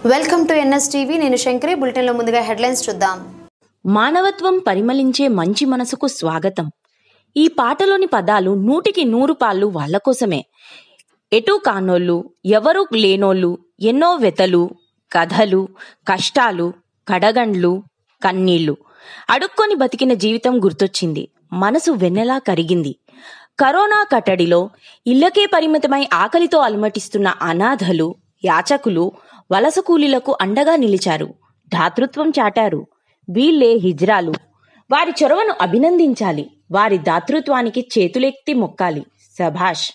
welcome to NS TV నేను శంకరి బులెటిన్లో ముందుగా హెడ్లైన్స్ చూద్దాం మానవత్వం పరిమళించే మంచి మనసుకు స్వాగతం ఈ పాటలోని పదాలు నూటికి నూరు పాళ్ళు వాళ్ళ కోసమే ఎటూ కానోళ్ళు ఎవరూ లేనోళ్ళు ఎన్నో వెతలు కథలు కష్టాలు కడగండ్లు కన్నీళ్లు అడుక్కొని బతికిన జీవితం గుర్తొచ్చింది మనసు వెన్నెలా కరిగింది కరోనా కట్టడిలో ఇళ్లకే పరిమితమై ఆకలితో అలమటిస్తున్న అనాథలు యాచకులు వలస కూలీలకు అండగా నిలిచారు దాతృత్వం చాటారు వీళ్ళే హిజ్రాలు వారి చొరవను అభినందించాలి వారి దాతృత్వానికి చేతులెత్తి మొక్కాలి సభాష్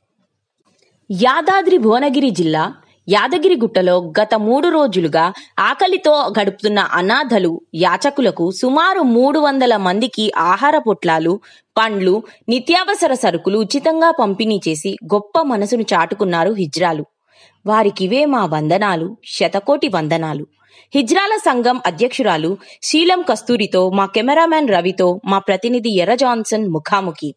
యాదాద్రి భువనగిరి జిల్లా యాదగిరిగుట్టలో గత మూడు రోజులుగా ఆకలితో గడుపుతున్న అనాథలు యాచకులకు సుమారు మూడు వందల మందికి ఆహార పొట్లాలు పండ్లు నిత్యావసర సరుకులు ఉచితంగా పంపిణీ చేసి గొప్ప మనసును చాటుకున్నారు హిజ్రాలు వారికివే మా వందనాలు శతకోటి వందనాలు హిజ్రాల సంఘం అధ్యక్షురాలు శీలం కస్తూరితో మా కెమెరామ్యాన్ రవితో మా ప్రతినిధి ఎర్ర జాన్సన్ ముఖాముఖి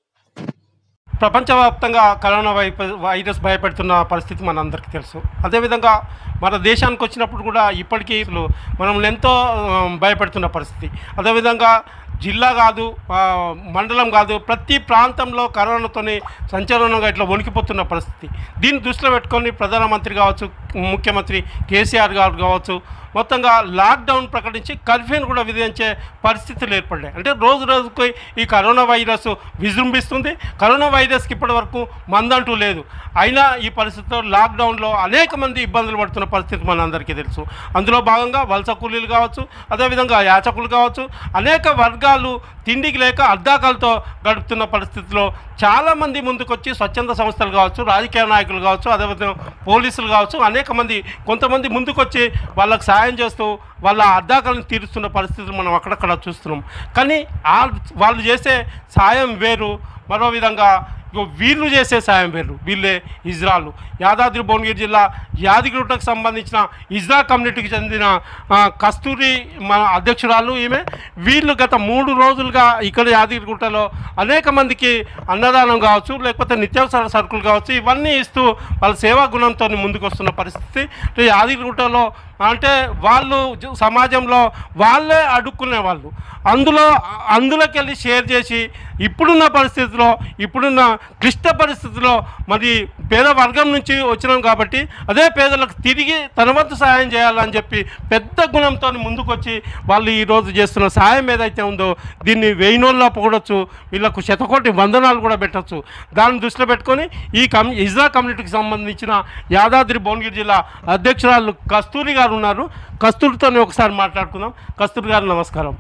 ప్రపంచవ్యాప్తంగా కరోనా వైప- వైరస్ భయపెడుతున్న పరిస్థితి మనందరికీ తెలుసు అదేవిధంగా మన దేశానికి వచ్చినప్పుడు కూడా ఇప్పటికీ అసలు మనం ఎంతో ఆ, భయపెడుతున్న పరిస్థితి అదేవిధంగా జిల్లా కాదు ఆ, మండలం కాదు ప్రతి ప్రాంతంలో కరోనాతోని సంచలనంగా ఇట్లా వణికిపోతున్న పరిస్థితి దీన్ని దృష్టిలో పెట్టుకొని ప్రధానమంత్రి కావచ్చు ముఖ్యమంత్రి కేసీఆర్ గారు కావచ్చు మొత్తంగా లాక్డౌన్ ప్రకటించి కర్ఫ్యూని కూడా విధించే పరిస్థితులు ఏర్పడ్డాయి అంటే రోజు రోజుకి ఈ కరోనా వైరస్ విజృంభిస్తుంది కరోనా వైరస్కి ఇప్పటి వరకు మందంటూ లేదు అయినా ఈ పరిస్థితిలో లాక్డౌన్లో అనేక మంది ఇబ్బందులు పడుతున్న పరిస్థితి మనందరికీ తెలుసు అందులో భాగంగా వలస కూలీలు కావచ్చు అదేవిధంగా యాచకులు కావచ్చు అనేక వర్గాలు తిండికి లేక అర్ధాకాలతో గడుపుతున్న పరిస్థితిలో చాలామంది ముందుకొచ్చి స్వచ్ఛంద సంస్థలు కావచ్చు రాజకీయ నాయకులు కావచ్చు అదేవిధంగా పోలీసులు కావచ్చు అనేక మంది కొంతమంది ముందుకొచ్చి వాళ్ళకి సాయం చేస్తూ వాళ్ళ అర్ధాకాలను తీరుస్తున్న పరిస్థితులు మనం అక్కడక్కడ చూస్తున్నాం కానీ ఆ వాళ్ళు చేసే సాయం వేరు మరో విధంగా ఇగో వీళ్ళు చేసే సాయం వేరు వీళ్ళే ఇజ్రాలు యాదాద్రి భువనగిరి జిల్లా యాదగిరిగుట్టకు సంబంధించిన ఇజ్రా కమ్యూనిటీకి చెందిన ఆ, కస్తూరి మన అధ్యక్షురాలు ఈమె వీళ్ళు గత మూడు రోజులుగా ఇక్కడ యాదగిరిగుట్టలో అనేక మందికి అన్నదానం కావచ్చు లేకపోతే నిత్యావసర సరుకులు కావచ్చు ఇవన్నీ ఇస్తూ వాళ్ళ సేవా గుణంతో ముందుకు వస్తున్న పరిస్థితి అంటే యాదగిరిగుట్టలో అంటే వాళ్ళు జ- సమాజంలో వాళ్ళే అడుక్కునే వాళ్ళు అందులో అందులోకి వెళ్ళి షేర్ చేసి ఇప్పుడున్న పరిస్థితిలో ఇప్పుడున్న క్లిష్ట పరిస్థితిలో మరి పేద వర్గం నుంచి వచ్చినాం కాబట్టి అదే పేదలకు తిరిగి తన వంతు సహాయం చేయాలని చెప్పి పెద్ద గుణంతో ముందుకొచ్చి వాళ్ళు ఈరోజు చేస్తున్న సాయం ఏదైతే ఉందో దీన్ని వెయ్యినోళ్ళ పొగడొచ్చు వీళ్ళకు శతకోటి వందనాలు కూడా పెట్టొచ్చు దాన్ని దృష్టిలో పెట్టుకొని ఈ కమ్ ఇజ్రా కమ్యూనిటీకి సంబంధించిన యాదాద్రి భువనగిరి జిల్లా అధ్యక్షురాలు కస్తూరి గారు ఉన్నారు కస్తూరితో ఒకసారి మాట్లాడుకుందాం కస్తూరి గారు నమస్కారం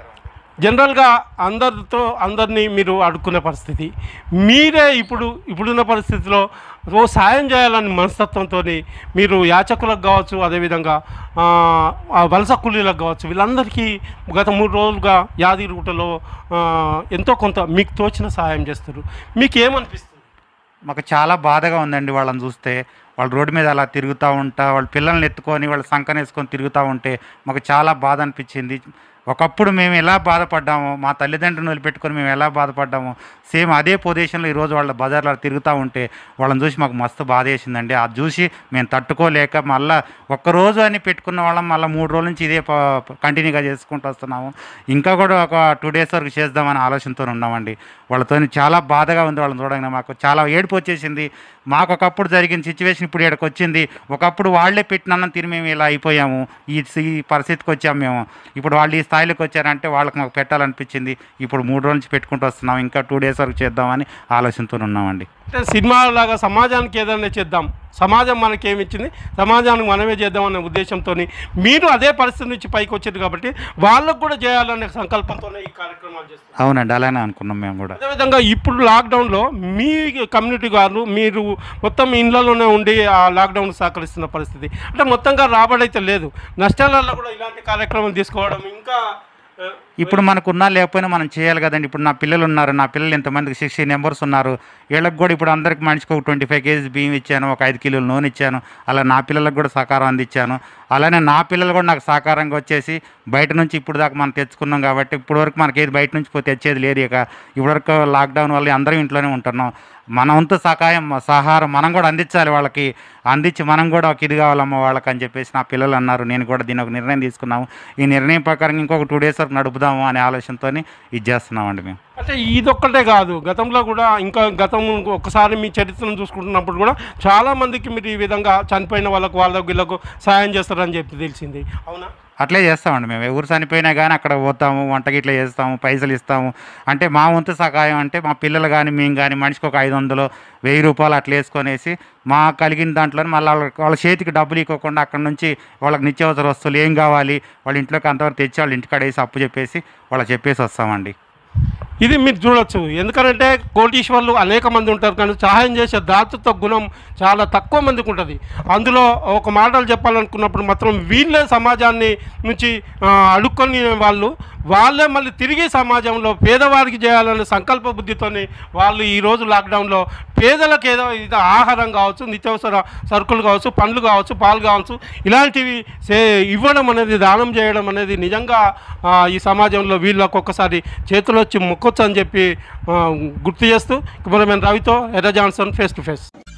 జనరల్గా అందరితో అందరినీ మీరు అడుక్కునే పరిస్థితి మీరే ఇప్పుడు ఇప్పుడున్న పరిస్థితిలో ఓ సాయం చేయాలని మనస్తత్వంతో మీరు యాచకులకు కావచ్చు అదేవిధంగా ఆ, ఆ వలస కూలీలకు కావచ్చు వీళ్ళందరికీ గత మూడు రోజులుగా యాదగిరిగుట్టలో ఆ, ఎంతో కొంత మీకు తోచిన సహాయం చేస్తారు మీకు ఏమనిపిస్తుంది మాకు చాలా బాధగా ఉందండి వాళ్ళని చూస్తే వాళ్ళు రోడ్డు మీద అలా తిరుగుతూ ఉంటా వాళ్ళ పిల్లల్ని ఎత్తుకొని వాళ్ళ సంకన వేసుకొని తిరుగుతూ ఉంటే మాకు చాలా బాధ అనిపించింది ఒకప్పుడు మేము ఎలా బాధపడ్డామో మా తల్లిదండ్రులను వదిలిపెట్టుకొని మేము ఎలా బాధపడ్డామో సేమ్ అదే పొజిషన్లో ఈరోజు వాళ్ళ బజార్లో తిరుగుతూ ఉంటే వాళ్ళని చూసి మాకు మస్తు బాధ వేసిందండి అది చూసి మేము తట్టుకోలేక మళ్ళీ ఒక్కరోజు అని పెట్టుకున్న వాళ్ళం మళ్ళీ మూడు రోజుల నుంచి ఇదే కంటిన్యూగా చేసుకుంటూ వస్తున్నాము ఇంకా కూడా ఒక టూ డేస్ వరకు చేద్దామని ఆలోచనతో ఉన్నామండి వాళ్ళతో చాలా బాధగా ఉంది వాళ్ళని చూడగానే మాకు చాలా ఏడుపు వచ్చేసింది మాకు ఒకప్పుడు జరిగిన సిచ్యువేషన్ ఇప్పుడు ఇక్కడికి వచ్చింది ఒకప్పుడు వాళ్ళే పెట్టిన అన్నం తిని మేము ఇలా అయిపోయాము ఈ ఈ పరిస్థితికి వచ్చాము మేము ఇప్పుడు వాళ్ళు ఈ స్థాయిలోకి వచ్చారంటే వాళ్ళకి మాకు పెట్టాలనిపించింది ఇప్పుడు మూడు రోజుల నుంచి పెట్టుకుంటూ వస్తున్నాం ఇంకా టూ డేస్ వరకు చేద్దామని ఆలోచనతో ఉన్నామండి అంటే సినిమా లాగా సమాజానికి ఏదైనా చేద్దాం సమాజం మనకి ఏమి ఇచ్చింది సమాజానికి మనమే చేద్దామనే ఉద్దేశంతో మీరు అదే పరిస్థితి నుంచి పైకి వచ్చారు కాబట్టి వాళ్ళకు కూడా చేయాలనే సంకల్పంతోనే ఈ కార్యక్రమాలు చేస్తారు అవునండి అలానే అనుకున్నాం మేము కూడా అదేవిధంగా ఇప్పుడు లాక్డౌన్లో మీ కమ్యూనిటీ గారు మీరు మొత్తం ఇళ్లలోనే ఉండి ఆ లాక్డౌన్ సహకరిస్తున్న పరిస్థితి అంటే మొత్తంగా రాబడి అయితే లేదు నష్టాలలో కూడా ఇలాంటి కార్యక్రమం తీసుకోవడం ఇంకా ఆ, ఇప్పుడు మనకున్నా లేకపోయినా మనం చేయాలి కదండి ఇప్పుడు నా పిల్లలు ఉన్నారు నా పిల్లలు ఎంతమందికి సిక్స్టీ నెంబర్స్ ఉన్నారు వీళ్ళకి కూడా ఇప్పుడు అందరికి మనిషికి ఒక ట్వంటీ ఫైవ్ కేజీస్ బియ్యం ఇచ్చాను ఒక ఐదు కిలోలు నూనె ఇచ్చాను అలా నా పిల్లలకు కూడా సహకారం అందించాను అలానే నా పిల్లలు కూడా నాకు సహకారంగా వచ్చేసి బయట నుంచి ఇప్పుడు దాకా మనం తెచ్చుకున్నాం కాబట్టి ఇప్పుడు వరకు మనకి ఏది బయట నుంచి పోయి తెచ్చేది లేదు ఇక ఇప్పటివరకు లాక్డౌన్ వల్ల అందరం ఇంట్లోనే ఉంటున్నాం మన వంతు సహాయం సహారం మనం కూడా అందించాలి వాళ్ళకి అందించి మనం కూడా ఒక ఇది కావాలమ్మ వాళ్ళకి అని చెప్పేసి నా పిల్లలు అన్నారు నేను కూడా దీని ఒక నిర్ణయం తీసుకున్నాము ఈ నిర్ణయం ప్రకారం ఇంకొక టూ డేస్ వరకు నడుపుదాము అనే ఆలోచనతో ఇది చేస్తున్నామండి మేము అంటే ఇదొక్కటే కాదు గతంలో కూడా ఇంకా గతం ఒకసారి మీ చరిత్రను చూసుకుంటున్నప్పుడు కూడా చాలా మందికి మీరు ఈ విధంగా చనిపోయిన వాళ్ళకు వాళ్ళకు వీళ్ళకు సాయం చేస్తారని చెప్పి తెలిసింది అవునా అట్లే చేస్తామండి మేము ఎవరు చనిపోయినా కానీ అక్కడ పోతాము వంట గిట్ల చేస్తాము పైసలు ఇస్తాము అంటే మా వంతు సహాయం అంటే మా పిల్లలు కానీ మేము కానీ మనిషికి ఒక ఐదు వందలు వెయ్యి రూపాయలు అట్లా వేసుకొనేసి మా కలిగిన దాంట్లో మళ్ళీ వాళ్ళ వాళ్ళ చేతికి డబ్బులు ఇవ్వకుండా అక్కడ నుంచి వాళ్ళకి నిత్యావసర వస్తువులు ఏం కావాలి వాళ్ళ ఇంట్లోకి అంతవరకు తెచ్చి వాళ్ళ ఇంటికాడ వేసి అప్పు చెప్పేసి వాళ్ళకి చెప్పేసి వస్తామండి ఇది మీరు చూడొచ్చు ఎందుకంటే కోటీశ్వర్లు అనేక మంది ఉంటారు కానీ సహాయం చేసే దాతృత్వ గుణం చాలా తక్కువ మందికి ఉంటుంది అందులో ఒక మాటలు చెప్పాలనుకున్నప్పుడు మాత్రం వీళ్ళే సమాజాన్ని నుంచి ఆ, అడుక్కొని వాళ్ళు వాళ్ళే మళ్ళీ తిరిగి సమాజంలో పేదవారికి చేయాలనే సంకల్ప బుద్ధితోని వాళ్ళు ఈరోజు లాక్డౌన్లో పేదలకు ఏదో ఇది ఆహారం కావచ్చు నిత్యావసర సరుకులు కావచ్చు పండ్లు కావచ్చు పాలు కావచ్చు ఇలాంటివి సే ఇవ్వడం అనేది దానం చేయడం అనేది నిజంగా ఆ, ఈ సమాజంలో వీళ్ళకు ఒక్కసారి చేతులు వచ్చి మొక్కొచ్చు అని చెప్పి ఆ, గుర్తు చేస్తూ ఇప్పుడు మేము రవితో ఎర్ర జాన్సన్ ఫేస్ టు ఫేస్